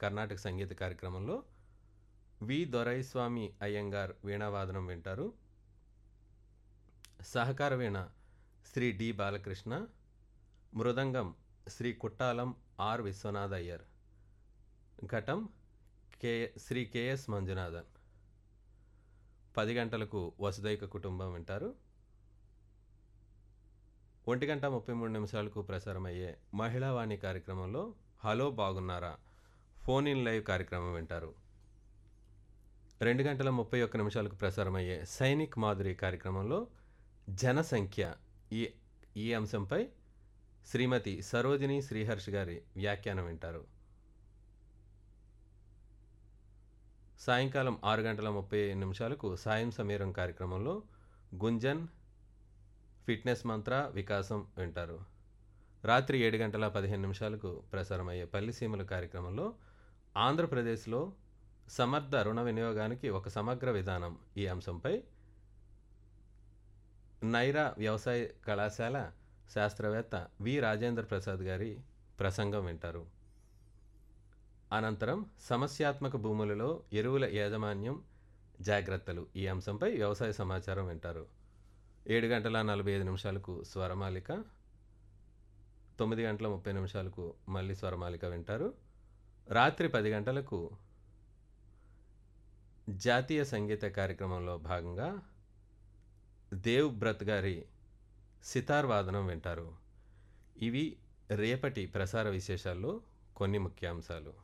కర్ణాటక సంగీత కార్యక్రమంలో వి దొరైస్వామి అయ్యంగార్ వీణావాదనం వింటారు సహకార వీణ శ్రీ డి బాలకృష్ణ మృదంగం శ్రీ కుట్టాలం ఆర్ విశ్వనాథ్ అయ్యర్ ఘటం కే శ్రీ కెఎస్ మంజునాథన్ పది గంటలకు వసుదైక కుటుంబం వింటారు ఒంటి గంట ముప్పై మూడు నిమిషాలకు ప్రసారమయ్యే మహిళావాణి కార్యక్రమంలో హలో బాగున్నారా ఫోన్ ఇన్ లైవ్ కార్యక్రమం వింటారు రెండు గంటల ముప్పై ఒక్క నిమిషాలకు ప్రసారమయ్యే సైనిక్ మాధురి కార్యక్రమంలో జనసంఖ్య ఈ ఈ అంశంపై శ్రీమతి సరోజిని శ్రీహర్ష్ గారి వ్యాఖ్యానం వింటారు సాయంకాలం ఆరు గంటల ముప్పై నిమిషాలకు సాయం సమీరం కార్యక్రమంలో గుంజన్ ఫిట్నెస్ మంత్ర వికాసం వింటారు రాత్రి ఏడు గంటల పదిహేను నిమిషాలకు ప్రసారమయ్యే పల్లిసీమల కార్యక్రమంలో ఆంధ్రప్రదేశ్లో సమర్థ రుణ వినియోగానికి ఒక సమగ్ర విధానం ఈ అంశంపై నైరా వ్యవసాయ కళాశాల శాస్త్రవేత్త వి రాజేంద్ర ప్రసాద్ గారి ప్రసంగం వింటారు అనంతరం సమస్యాత్మక భూములలో ఎరువుల యాజమాన్యం జాగ్రత్తలు ఈ అంశంపై వ్యవసాయ సమాచారం వింటారు ఏడు గంటల నలభై ఐదు నిమిషాలకు స్వరమాలిక తొమ్మిది గంటల ముప్పై నిమిషాలకు మళ్ళీ స్వరమాలిక వింటారు రాత్రి పది గంటలకు జాతీయ సంగీత కార్యక్రమంలో భాగంగా దేవ్ బ్రత్ గారి సితార్ వాదనం వింటారు ఇవి రేపటి ప్రసార విశేషాల్లో కొన్ని ముఖ్యాంశాలు